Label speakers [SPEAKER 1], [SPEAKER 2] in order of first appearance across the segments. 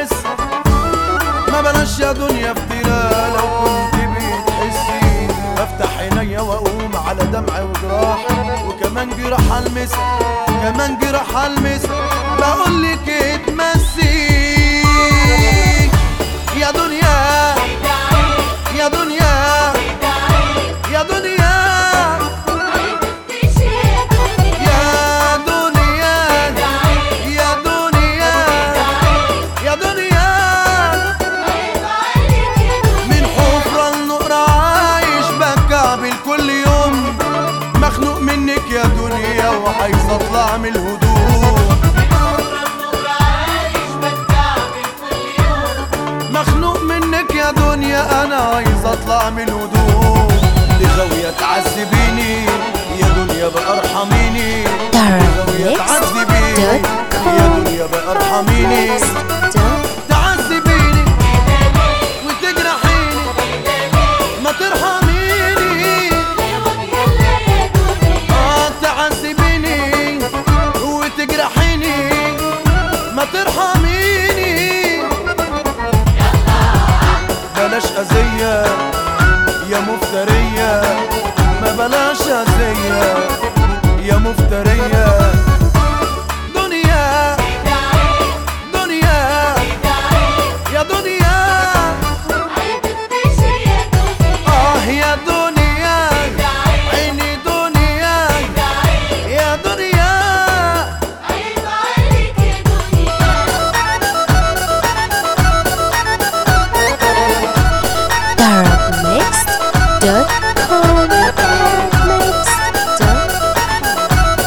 [SPEAKER 1] الناس ما بلاش يا دنيا افتراء لو كنت بتحسي بفتح عينيا واقوم على دمع وجراح وكمان جراح المسا كمان جراح المسا بقول لك اتمسي يا دنيا يا دنيا يا دنيا يا دنيا يا دنيا يا دنيا من حفرة النقرة عايش بكعبل كل يوم مخنوق منك يا دنيا وعايز اطلع من الهدوء مخنوق منك يا دنيا انا عايز اطلع من الهدوء لغاوية تعذبيني يا دنيا بقى ارحميني لغاوية تعذبيني يا دنيا بقى ارحميني تعذبيني وتجرحيني ما ترحميني اه تعذبيني وتجرحيني ما ترحميني بلاش أذية يا مفترية ما بلاش أذية يا مفترية دنيا دنيا يا دنيا آه يا دنيا عيني دنيا يا دنيا
[SPEAKER 2] Darabmixed.com Darabmixed.com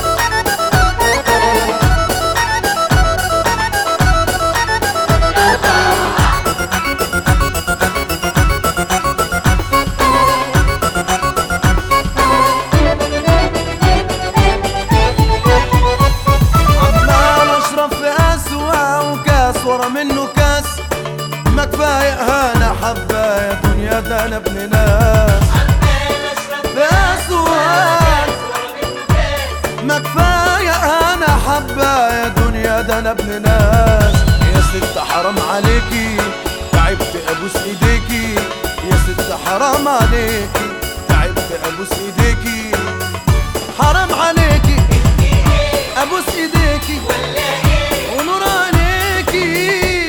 [SPEAKER 1] عمال اشرب في اسوا وكاس ورا منه كاس ما كفايه انا حبه يا دنيا ده انا ابن ناس في اسوا ما كفايه انا حبه يا دنيا ده انا ابن ناس يا ست حرام عليكي تعبت ابوس ايديكي يا ست حرام عليكي تعبت ابوس ايديكي حرام عليكي ابوس ايديكي ونور عليكي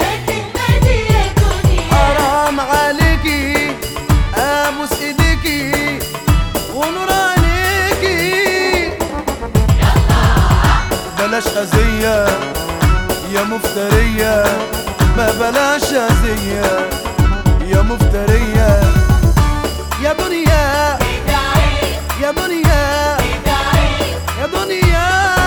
[SPEAKER 1] حرام عليكي ابوس ايديكي ونور عليكي بلاش اذيه يا مفتريه ما بلاش اذيه يا مفتريه يا دنيا يا دنيا يا دنيا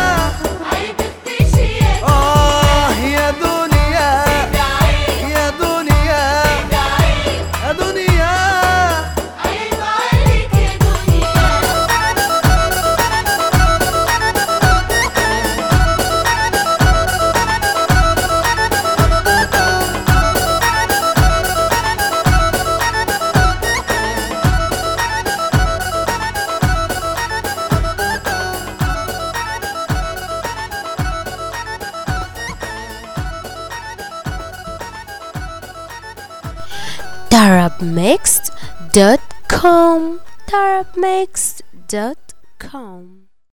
[SPEAKER 1] آه يا دنيا يا دنيا يا دنيا
[SPEAKER 2] Darabmixed.com Darabmixed.com